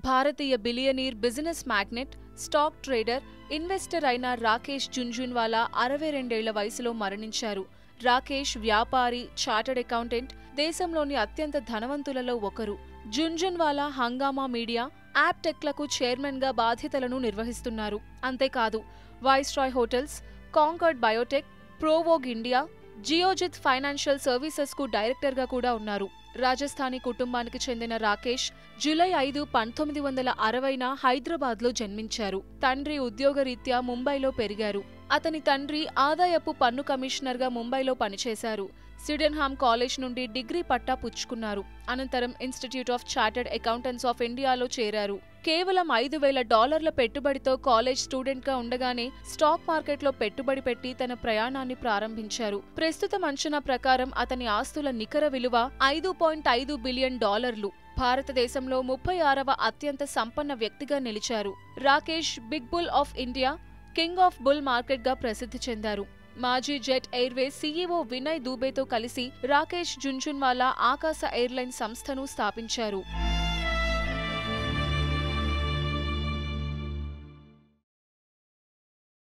భారతీయ billionaire business magnate stock trader investor అయిన రాకేష్ జున్జున్వాలా అరవై రెండేళ్ల వయసులో మరణించారు రాకేష్ వ్యాపారి చార్టర్డ్ అకౌంటెంట్ దేశంలోని అత్యంత ధనవంతులలో ఒకరు జున్జున్వాలా హంగామా మీడియా యాప్ టెక్లకు చైర్మన్ గా బాధ్యతలను నిర్వహిస్తున్నారు అంతేకాదు Viceroy Hotels Concord Biotech Provogue India Geojit Financial Services కు డైరెక్టర్ గా కూడా ఉన్నారు రాజస్థానీ కుటుంబానికి చెందిన రాకేష్ జూలై ఐదు పంతొమ్మిది వందల అరవైన హైదరాబాద్ లో జన్మించారు తండ్రి ఉద్యోగరీత్యా ముంబైలో పెరిగారు అతని తండ్రి ఆదాయపు పన్ను కమిషనర్ గా ముంబైలో పనిచేశారు సిడెన్హామ్ కాలేజ్ నుండి డిగ్రీ పట్టా పుచ్చుకున్నారు అనంతరం Institute of Chartered Accountants of ఇండియాలో చేరారు కేవలం ఐదు వేల డాలర్ల పెట్టుబడితో కాలేజ్ స్టూడెంట్ గా ఉండగానే స్టాక్ మార్కెట్లో పెట్టుబడి పెట్టి తన ప్రయాణాన్ని ప్రారంభించారు ప్రస్తుతం అంచనా ప్రకారం అతని ఆస్తుల నికర విలువ ఐదు పాయింట్ ఐదు బిలియన్ డాలర్లు భారతదేశంలో ముప్పై ఆరవ అత్యంత సంపన్న వ్యక్తిగా నిలిచారు Rakesh big bull of India king of bull market గా ప్రసిద్ధి చెందారు మాజీ జెట్ ఎయిర్వేస్ సీఈఓ వినయ్ దూబేతో కలిసి రాకేష్ జున్జున్వాలా ఆకాశ ఎయిర్లైన్ సంస్థను స్థాపించారు